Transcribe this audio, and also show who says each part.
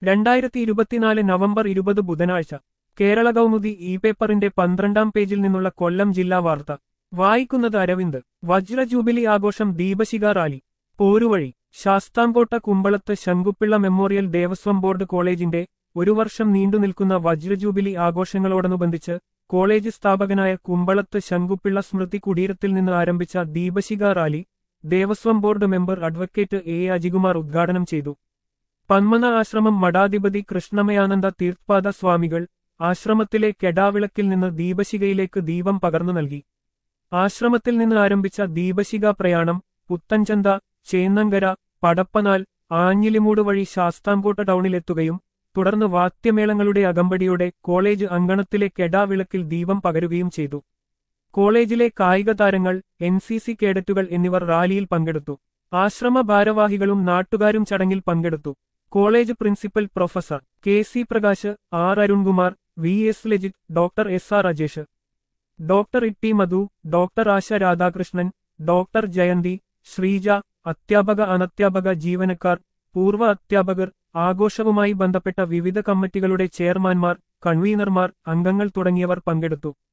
Speaker 1: രണ്ടായിരത്തി ഇരുപത്തിനാല് നവംബർ ഇരുപത് ബുധനാഴ്ച കേരള കൗമുദി ഇ പേപ്പറിന്റെ പന്ത്രണ്ടാം പേജിൽ നിന്നുള്ള കൊല്ലം ജില്ലാ വാർത്ത വായിക്കുന്നത് അരവിന്ദ് വജ്ര ജൂബിലി ആഘോഷം ദീപശിഖ rally Poruvazhi Sasthamcotta Kumbalathu Sankupillai memorial Devaswom board കോളേജിന്റെ ഒരു വർഷം നീണ്ടുനിൽക്കുന്ന വജ്രജൂബിലി ആഘോഷങ്ങളോടനുബന്ധിച്ച് കോളേജ് സ്ഥാപകനായ കുമ്പളത്ത് ശങ്കുപ്പിള്ള സ്മൃതി കുടീരത്തിൽ നിന്ന് ആരംഭിച്ച ദീപശിഖ rally Devaswom board member advocate A Ajikumar ഉദ്ഘാടനം ചെയ്തു പന്മന ആശ്രമം മഠാധിപതി കൃഷ്ണമയാനന്ദ തീർത്ഥാദ സ്വാമികൾ ആശ്രമത്തിലെ കെടാവിളക്കിൽ നിന്ന് ദീപശിഖയിലേക്ക് ദീപം പകർന്നു നൽകി ആശ്രമത്തിൽ നിന്ന് ആരംഭിച്ച ദീപശിഖ പ്രയാണം പുത്തൻചന്ത ചേന്നങ്കര പടപ്പനാൽ ആഞ്ഞിലിമൂട് വഴി ശാസ്താംകോട്ട ടൗണിലെത്തുകയും തുടർന്ന് വാദ്യമേളങ്ങളുടെ അകമ്പടിയോടെ കോളേജ് അങ്കണത്തിലെ കെടാവിളക്കിൽ ദീപം പകരുകയും ചെയ്തു കോളേജിലെ കായിക താരങ്ങൾ എൻ സി സി കേഡറ്റുകൾ എന്നിവർ റാലിയിൽ പങ്കെടുത്തു ആശ്രമ ഭാരവാഹികളും നാട്ടുകാരും ചടങ്ങിൽ പങ്കെടുത്തു college principal professor K C Prakash R Arunkumar V S Lajith doctor S R Rajesh doctor Itty Madhu doctor Asha Radhakrishnan doctor Jayanthi Sreeja അധ്യാപക അനധ്യാപക ജീവനക്കാർ പൂർവ്വ അധ്യാപകർ ആഘോഷവുമായി ബന്ധപ്പെട്ട വിവിധ കമ്മിറ്റികളുടെ ചെയർമാൻമാർ കൺവീനർമാർ അംഗങ്ങൾ തുടങ്ങിയവർ പങ്കെടുത്തു